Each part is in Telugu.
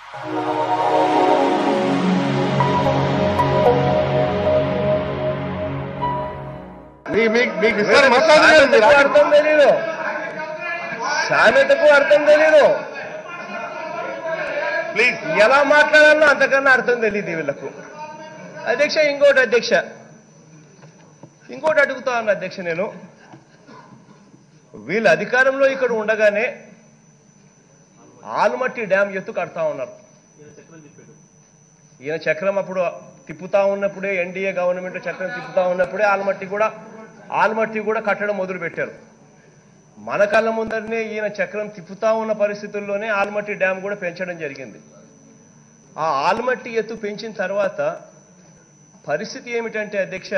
మీ మీకు మీకు సార్, ఇస్తారు మాట్లాడలేదు మీరు సామెతకు అర్థం తెలీదు సామెతకు అర్థం తెలీదు ప్లీజ్ ఎలా మాట్లాడాలో అంతకన్నా అర్థం తెలియదు వీళ్ళకు అధ్యక్ష ఇంకోటి అధ్యక్ష ఇంకోటి అడుగుతా ఉన్నా అధ్యక్ష నేను వీళ్ళు అధికారంలో ఇక్కడ ఉండగానే ఆలుమట్టి డ్యామ్ ఎత్తు కడతా ఉన్నారు ఈయన చక్రం అప్పుడు తిప్పుతా ఉన్నప్పుడే ఎన్డీఏ గవర్నమెంట్ చక్రం తిప్పుతా ఉన్నప్పుడే ఆల్మట్టి కూడా ఆల్మట్టి కూడా కట్టడం మొదలు పెట్టారు మన కళ్ళ ముందరనే ఈయన చక్రం తిప్పుతా ఉన్న పరిస్థితుల్లోనే ఆల్మట్టి డ్యామ్ కూడా పెంచడం జరిగింది ఆ ఆల్మట్టి ఎత్తు పెంచిన తర్వాత పరిస్థితి ఏమిటంటే అధ్యక్ష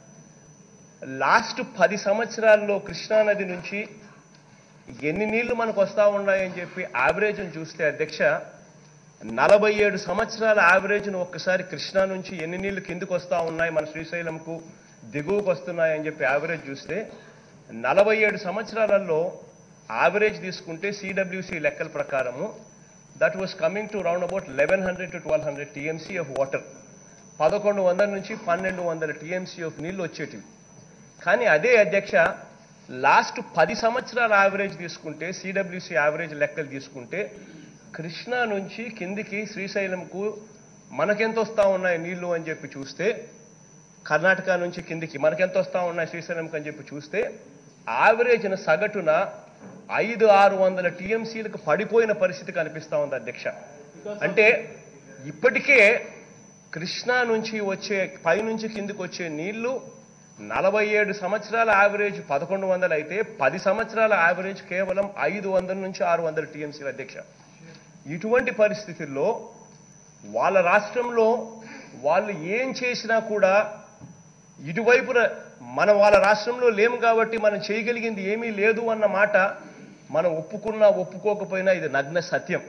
లాస్ట్ పది సంవత్సరాల్లో కృష్ణానది నుంచి ఎన్ని నీళ్లు మనకు వస్తా ఉన్నాయని చెప్పి యావరేజ్ని చూస్తే అధ్యక్ష నలభై ఏడు సంవత్సరాల యావరేజ్ను ఒక్కసారి కృష్ణా నుంచి ఎన్ని నీళ్లు కిందకు వస్తా ఉన్నాయి మన శ్రీశైలంకు దిగువకు వస్తున్నాయని చెప్పి యావరేజ్ చూస్తే నలభై ఏడు సంవత్సరాలలో యావరేజ్ తీసుకుంటే సిడబ్ల్యూసి లెక్కల ప్రకారము that was coming to round about eleven hundred to twelve hundred TMC of water పదకొండు వందల నుంచి పన్నెండు వందల టీఎంసీ ఆఫ్ నీళ్లు వచ్చేటివి కానీ అదే అధ్యక్ష లాస్ట్ పది సంవత్సరాల యావరేజ్ తీసుకుంటే సిడబ్ల్యూసి యావరేజ్ లెక్కలు తీసుకుంటే కృష్ణా నుంచి కిందికి శ్రీశైలంకు మనకెంత వస్తా ఉన్నాయి నీళ్లు అని చెప్పి చూస్తే కర్ణాటక నుంచి కిందికి మనకెంత వస్తా ఉన్నాయి శ్రీశైలంకి అని చెప్పి చూస్తే యావరేజ్న సగటున ఐదు ఆరు వందల టీఎంసీలకు పడిపోయిన పరిస్థితి కనిపిస్తా ఉంది అధ్యక్ష అంటే ఇప్పటికే కృష్ణా నుంచి వచ్చే పై నుంచి కిందికి వచ్చే నీళ్లు నలభై ఏడు సంవత్సరాల యావరేజ్ పదకొండు వందలు అయితే పది సంవత్సరాల యావరేజ్ కేవలం ఐదు వందల నుంచి ఆరు వందల టీఎంసీల అధ్యక్ష ఇటువంటి పరిస్థితుల్లో వాళ్ళ రాష్ట్రంలో వాళ్ళు ఏం చేసినా కూడా ఇటువైపున మనం వాళ్ళ రాష్ట్రంలో లేము కాబట్టి మనం చేయగలిగింది ఏమీ లేదు అన్న మాట మనం ఒప్పుకున్నా ఒప్పుకోకపోయినా ఇది నగ్న సత్యం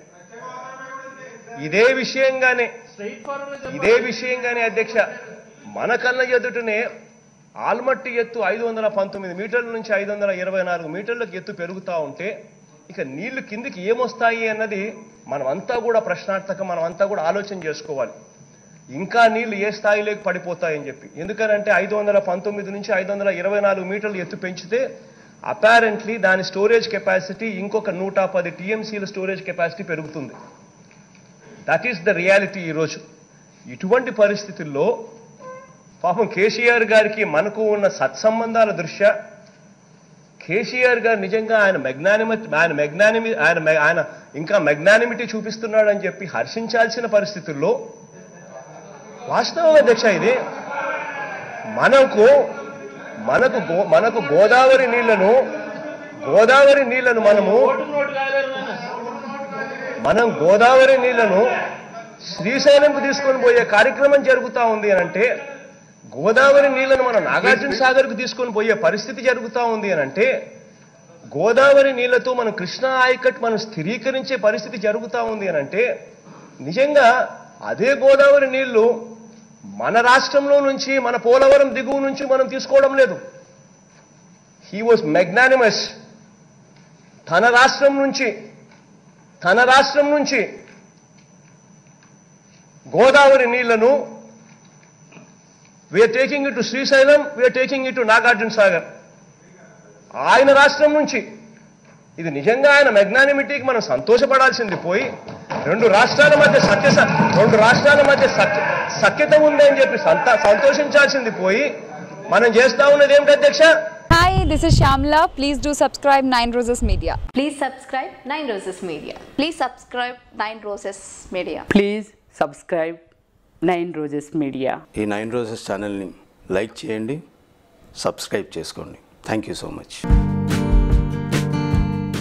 ఇదే విషయంగానే ఇదే విషయంగానే అధ్యక్ష మన కళ్ళ ఎదుటనే ఆల్మట్టి ఎత్తు ఐదు వందల పంతొమ్మిది మీటర్ల నుంచి ఐదు వందల ఇరవై నాలుగు మీటర్లకు ఎత్తు పెరుగుతూ ఉంటే ఇక నీళ్లు కిందికి ఏమొస్తాయి అన్నది మనమంతా కూడా ప్రశ్నార్థకం మనమంతా కూడా ఆలోచన చేసుకోవాలి ఇంకా నీళ్లు ఏ స్థాయిలోకి పడిపోతాయని చెప్పి ఎందుకనంటే ఐదు వందల పంతొమ్మిది నుంచి ఐదు వందల ఇరవై నాలుగు మీటర్లు ఎత్తు పెంచితే అపారెంట్లీ దాని స్టోరేజ్ కెపాసిటీ ఇంకొక నూట పది టీఎంసీల స్టోరేజ్ కెపాసిటీ పెరుగుతుంది దట్ ఈస్ ద రియాలిటీ ఈరోజు ఇటువంటి పరిస్థితుల్లో పాపం కేసీఆర్ గారికి మనకు ఉన్న సత్సంబంధాల దృష్ట్యా కేసీఆర్ గారు నిజంగా ఆయన మెగ్నానిమ ఆయన మెగ్నానిమి ఆయన మె- ఆయన ఇంకా మెగ్నానిమిటీ చూపిస్తున్నాడని చెప్పి హర్షించాల్సిన పరిస్థితుల్లో వాస్తవం అధ్యక్ష ఇది మనకు మనకు గో- మనకు గోదావరి నీళ్లను గోదావరి నీళ్లను మనము మనం గోదావరి నీళ్లను శ్రీశైలంకు తీసుకొని పోయే కార్యక్రమం జరుగుతా ఉంది అని అంటే గోదావరి నీళ్లను మనం నాగార్జున సాగర్కు తీసుకొని పోయే పరిస్థితి జరుగుతా ఉంది అని అంటే గోదావరి నీళ్లతో మనం కృష్ణా ఆయకట్ మనం స్థిరీకరించే పరిస్థితి జరుగుతా ఉంది అని అంటే నిజంగా అదే గోదావరి నీళ్లు మన రాష్ట్రంలో నుంచి మన పోలవరం దిగువ నుంచి మనం తీసుకోవడం లేదు హీ వాజ్ మెగ్నానిమస్ తన రాష్ట్రం నుంచి తన రాష్ట్రం నుంచి గోదావరి నీళ్లను వీఆర్ టేకింగ్ ఇటు శ్రీశైలం వీఆర్ టేకింగ్ ఇటు నాగార్జున సాగర్ ఆయన రాష్ట్రం నుంచి ఇది నిజంగా ఆయన మెగ్నానిమిటీకి మనం సంతోషపడాల్సింది పోయి రెండు రాష్ట్రాల మధ్య సత్య రెండు రాష్ట్రాల మధ్య సత్య సఖ్యత ఉంది అని చెప్పి సంత సంతోషించాల్సింది పోయి మనం చేస్తా ఉన్నది ఏమిటి అధ్యక్ష Hi, this is Shamla. Please do subscribe Nine Roses Media. Please subscribe Nine Roses Media. Please subscribe Nine Roses Media. Please subscribe Nine Roses Media ఈ నైన్ రోజెస్ ఛానల్ని లైక్ చేయండి సబ్స్క్రైబ్ చేసుకోండి థ్యాంక్ యూ సో మచ్